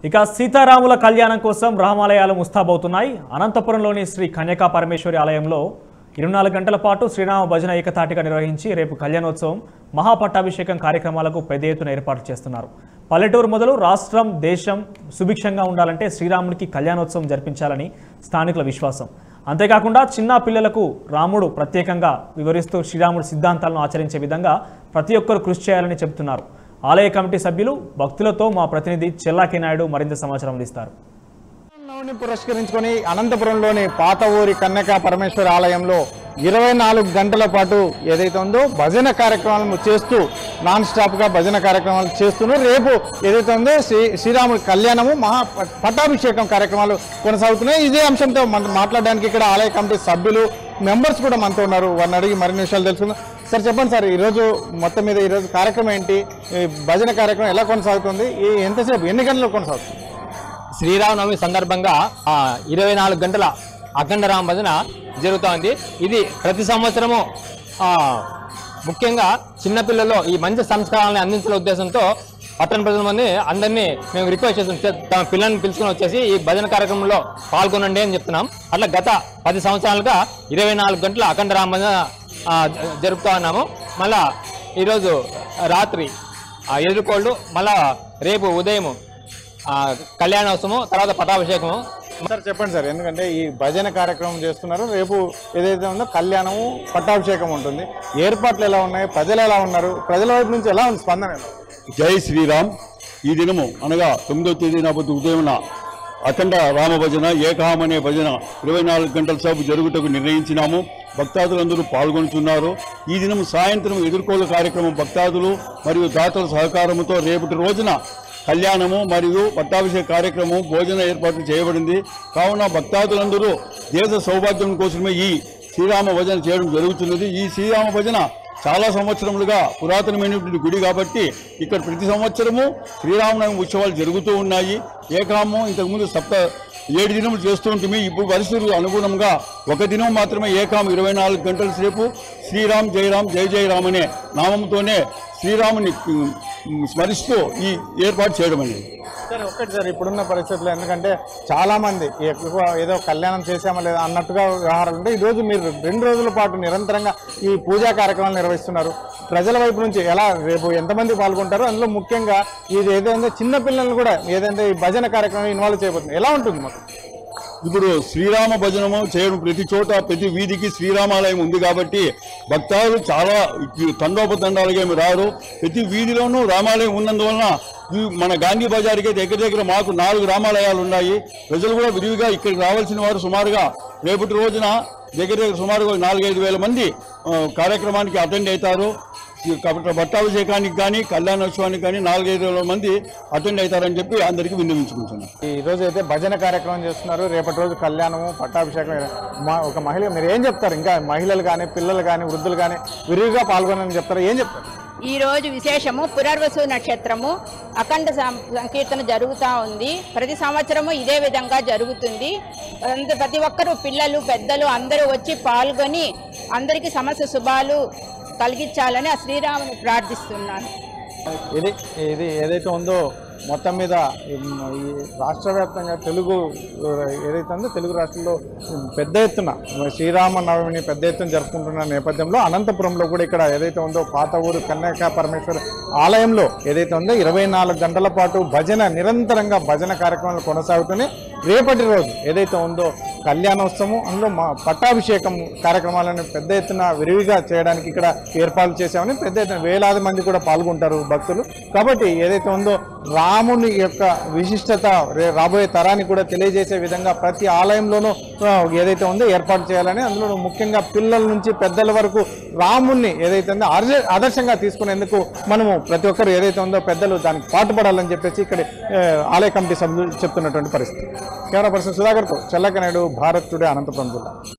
ఇక సీతారాముల కళ్యాణం కోసం రామాలయాలు ముస్తాబవుతున్నాయి అనంతపురంలోని శ్రీ కన్యకా పరమేశ్వరి ఆలయంలో ఇరవై నాలుగు గంటల పాటు శ్రీరామ భజన ఏకతాటిగా నిర్వహించి రేపు కళ్యాణోత్సవం మహాపట్టాభిషేకం కార్యక్రమాలకు పెద్ద ఎత్తున ఏర్పాటు చేస్తున్నారు పల్లెటూరు మొదలు రాష్ట్రం దేశం సుభిక్షంగా ఉండాలంటే శ్రీరాముడికి కళ్యాణోత్సవం జరిపించాలని స్థానికుల విశ్వాసం అంతేకాకుండా చిన్న పిల్లలకు రాముడు ప్రత్యేకంగా వివరిస్తూ శ్రీరాముడి సిద్ధాంతాలను ఆచరించే విధంగా ప్రతి ఒక్కరు కృషి చేయాలని చెబుతున్నారు ఆలయ కమిటీ సభ్యులు భక్తులతో మా ప్రతినిధి చెల్లాకి నాయుడు మరింత సమాచారం అందిస్తారు నవమి పురస్కరించుకొని అనంతపురంలోని పాత ఊరి కన్యకా పరమేశ్వర ఆలయంలో ఇరవై నాలుగు గంటల పాటు ఏదైతే ఉందో భజన కార్యక్రమాలను చేస్తూ నాన్ స్టాప్ గా భజన కార్యక్రమాలు చేస్తున్నారు రేపు ఏదైతే ఉందో శ్రీ శ్రీరాముడి కళ్యాణము మహా పట్టాభిషేకం కార్యక్రమాలు కొనసాగుతున్నాయి ఇదే అంశంతో మనం మాట్లాడడానికి ఇక్కడ ఆలయ కమిటీ సభ్యులు మెంబర్స్ కూడా మనతో ఉన్నారు వారిని అడిగి మరిన్ని విషయాలు తెలుసుకుందాం సార్ చెప్పండి సార్ ఈరోజు మొత్తం మీద ఈరోజు కార్యక్రమం ఏంటి ఈ భజన కార్యక్రమం ఎలా కొనసాగుతుంది ఈ ఎంతసేపు ఎన్ని గంటలు కొనసాగుతుంది శ్రీరామనవమి సందర్భంగా ఆ, ఇరవై నాలుగు గంటల అఖండ రామ భజన జరుగుతోంది ఇది ప్రతి సంవత్సరము ఆ, ముఖ్యంగా చిన్నపిల్లల్లో ఈ మంచి సంస్కారాలను అందించిన ఉద్దేశంతో పట్టణ ప్రజల మంది అందరినీ మేము రిక్వెస్ట్ చేస్తున్నాం చే- తమ పిల్లల్ని పిలుచుకొని వచ్చేసి ఈ భజన కార్యక్రమంలో పాల్గొనండి అని చెప్తున్నాం అట్లా గత పది సంవత్సరాలుగా ఇరవై నాలుగు గంటల అఖండ రామ భజన ఆ, జ- జరుపుతా ఉన్నాము మళ్ళా ఈరోజు రాత్రి ఆ, ఎదుర్కోళ్ళు మళ్ళా రేపు ఉదయం ఆ, కళ్యాణోత్సవం తర్వాత పటాభిషేకము సార్ చెప్పండి సార్ ఎందుకంటే ఈ భజన కార్యక్రమం చేస్తున్నారు రేపు ఏదైతే ఉందో కళ్యాణము పట్టాభిషేకం ఉంటుంది ఏర్పాట్లు ఎలా ఉన్నాయి ప్రజలు ఎలా ఉన్నారు ప్రజల వైపు నుంచి ఎలా ఉంది స్పందన ఎలా? జై శ్రీరామ్ ఈ దినము అనగా తొమ్మిదో తేదీన పొద్దు ఉదయమున అఖండ రామ భజన ఏకాం అనే భజన ఇరవై నాలుగు గంటల సేపు జరుగుటకు నిర్ణయించినాము భక్తాదులందరూ పాల్గొనుచున్నారు ఈ దినం సాయంత్రం ఎదుర్కోలు కార్యక్రమం భక్తాదులు మరియు దాతల సహకారంతో రేపటి రోజున కళ్యాణము మరియు పట్టాభిషేక కార్యక్రమం భోజన ఏర్పాట్లు చేయబడింది కావున భక్తాదులందరూ దేశ సౌభాగ్యం కోసమే ఈ శ్రీరామ భజన చేయడం జరుగుతున్నది ఈ శ్రీరామ భజన చాలా సంవత్సరములుగా పురాతనమైనటువంటి గుడి కాబట్టి ఇక్కడ ప్రతి సంవత్సరము శ్రీరామనవమి ఉత్సవాలు జరుగుతూ ఉన్నాయి ఏకాము ఇంతకుముందు సప్త ఏడు దినములు చేస్తూ ఉంటుంది ఇప్పుడు పరిస్థితులు అనుగుణంగా ఒక దినం మాత్రమే ఏకాము ఇరవై నాలుగు గంటల సేపు శ్రీరామ్ జయరామ్ జయ జయరామ్ అనే నామంతోనే శ్రీరాముని ఉమ్, స్మరిస్తూ ఈ ఏర్పాటు చేయడం అనేది సార్ ఒక్కటి సార్ ఇప్పుడున్న పరిస్థితుల్లో ఎందుకంటే చాలా మంది ఎక్కువ ఏదో కళ్యాణం చేసామా లేదా అన్నట్టుగా వ్యవహారాలు ఉంటాయి ఈ రోజు మీరు రెండు రోజుల పాటు నిరంతరంగా ఈ పూజా కార్యక్రమాలు నిర్వహిస్తున్నారు ప్రజల వైపు నుంచి ఎలా రేపు ఎంతమంది పాల్గొంటారు అందులో ముఖ్యంగా ఇది ఏదైతే చిన్న పిల్లల్ని కూడా ఏదైతే ఈ భజన కార్యక్రమం ఇన్వాల్వ్ చేయబోతుంది ఎలా ఉంటుంది మొత్తం ఇప్పుడు శ్రీరామ భజనము చేయడం ప్రతి చోట ప్రతి వీధికి శ్రీరామాలయం ఉంది కాబట్టి భక్తాదులు చాలా తండోపతండాలుగా ఏమి రారు ప్రతి వీధిలోనూ రామాలయం ఉన్నందువలన ఈ మన గాంధీ బజార్కి దగ్గర దగ్గర మాకు నాలుగు రామాలయాలు ఉన్నాయి ప్రజలు కూడా విరివిగా ఇక్కడికి రావాల్సిన వారు సుమారుగా రేపటి రోజున దగ్గర దగ్గర సుమారుగా నాలుగైదు వేల మంది ఆ, కార్యక్రమానికి అటెండ్ అవుతారు ఈ కాబట్టి భట్టాభిషేకానికి కానీ కళ్యాణోత్సవానికి కానీ నాలుగైదు వేల మంది అటెండ్ అవుతారని చెప్పి అందరికీ విన్నవించుకుంటున్నాను ఈ రోజు అయితే భజన కార్యక్రమం చేస్తున్నారు రేపటి రోజు కళ్యాణము పట్టాభిషేకం మా- ఒక మహిళ మీరు ఏం చెప్తారు ఇంకా మహిళలు కానీ పిల్లలు కానీ వృద్ధులు కానీ విరివిగా పాల్గొనని చెప్తారు ఏం చెప్తారు ఈ రోజు విశేషము పునర్వసు నక్షత్రము అఖండ సం- సంకీర్తన జరుగుతూ ఉంది ప్రతి సంవత్సరము ఇదే విధంగా జరుగుతుంది అంద- ప్రతి ఒక్కరూ పిల్లలు పెద్దలు అందరూ వచ్చి పాల్గొని అందరికీ సమస్త శుభాలు కలిగించాలని ఆ శ్రీరాముని ప్రార్థిస్తున్నాను ఇది ఇది ఏదైతే ఉందో మొత్తం మీద ఈ ఈ రాష్ట్ర వ్యాప్తంగా తెలుగు ఆ, ఏదైతే ఉందో తెలుగు రాష్ట్రాల్లో పెద్ద ఎత్తున శ్రీరామ నవమిని పెద్ద ఎత్తున జరుపుకుంటున్న నేపథ్యంలో అనంతపురంలో కూడా ఇక్కడ ఏదైతే ఉందో పాత ఊరు కన్యాక పరమేశ్వర ఆలయంలో ఏదైతే ఉందో ఇరవై నాలుగు గంటల పాటు భజన నిరంతరంగా భజన కార్యక్రమాలు కొనసాగుతూనే రేపటి రోజు ఏదైతే ఉందో కళ్యాణోత్సవం అందులో మా పట్టాభిషేకం కార్యక్రమాలను పెద్ద ఎత్తున విరివిగా చేయడానికి ఇక్కడ ఏర్పాట్లు చేశామని పెద్ద ఎత్తున వేలాది మంది కూడా పాల్గొంటారు భక్తులు కాబట్టి ఏదైతే ఉందో రాముని యొక్క విశిష్టత రే- రాబోయే తరానికి కూడా తెలియజేసే విధంగా ప్రతి ఆలయంలోనూ ఆ, ఏదైతే ఉందో ఏర్పాటు చేయాలని అందులో ముఖ్యంగా పిల్లల నుంచి పెద్దల వరకు రాముణ్ణి ఏదైతే ఉందో ఆదర్శ- ఆదర్శంగా తీసుకునేందుకు మనము ప్రతి ఒక్కరు ఏదైతే ఉందో పెద్దలు దానికి పాటుపడాలని చెప్పేసి ఇక్కడ ఆ, ఆలయ కమిటీ సభ్యులు చెప్తున్నటువంటి పరిస్థితి కెమెరా పర్సన్ సుధాకర్తో చెల్లక నాయుడు భారత్ టుడే అనంతపురం జిల్లా